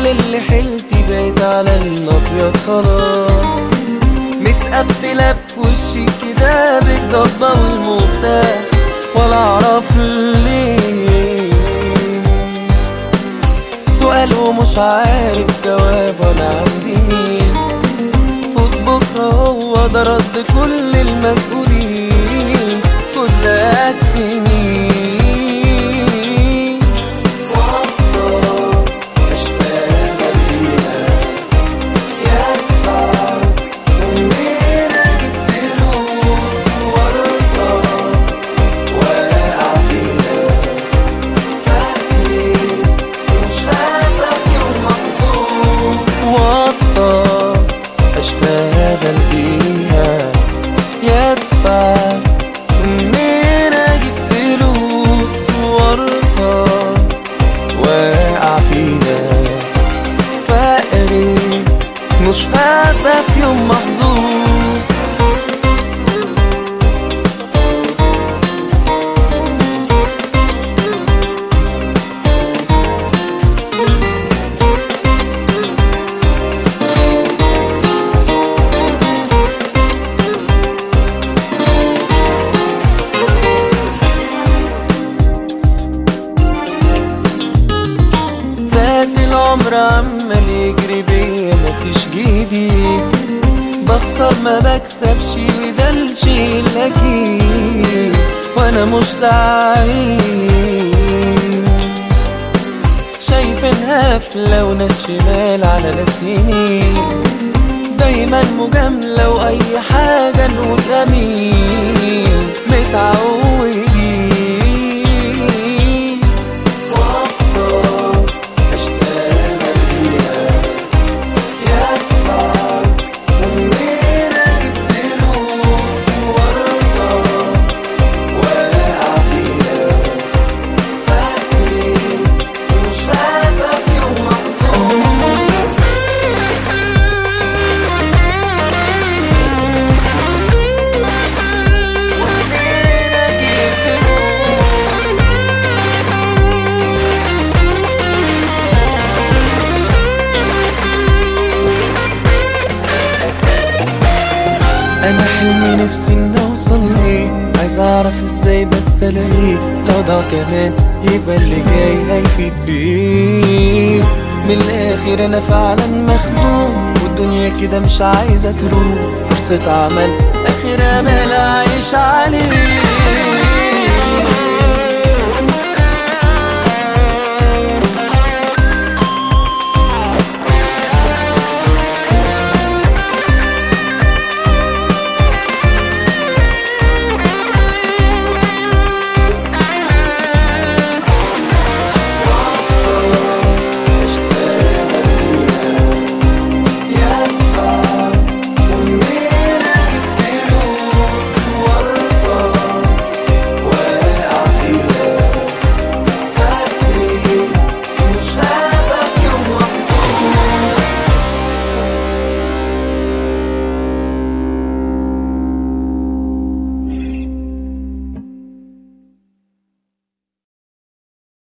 اللي حيلتي بقيت على الابيض خلاص متقفلة في وشي كده بالضبة والمفتاح ولا اعرف ليه سؤال ومش عارف جواب ولا عندي مين فوت بكرة هو ده رد كل المسؤولين خد لك سنين واسطة اشتغل بيها يدفع ومنين اجيب فلوس ورطة واقع فيها فهمي مش هبقى في يوم مخصوص واسطة اشتغل بيها يدفع منين اجيب فلوس ورطة واقع فيها فقري مش هبقى في يوم محظوظ فات العمر عمال يجري بيا مفيش جديد بخسر ما بكسبش وده الشيء الأكيد وأنا مش سعيد شايف هفلة وناس شمال على ناس يمين دايما مجاملة وأي حاجة نقول أمين متعودين واسطة اشتغل بيها يدفع ومنين اجيب فلوس ورطة واقع فيها فهمي مش هبقى في يوم مخصوص ومنين اجيب فلوس انا حلمي نفسي ان اوصل ليه عايز اعرف ازاي بس الاقيه لو ضاع كمان يبقى اللي جاي هيفيد بيه من الاخر انا فعلا مخدوم والدنيا كده مش عايزه تروح فرصه عمل اخر امل اعيش عليه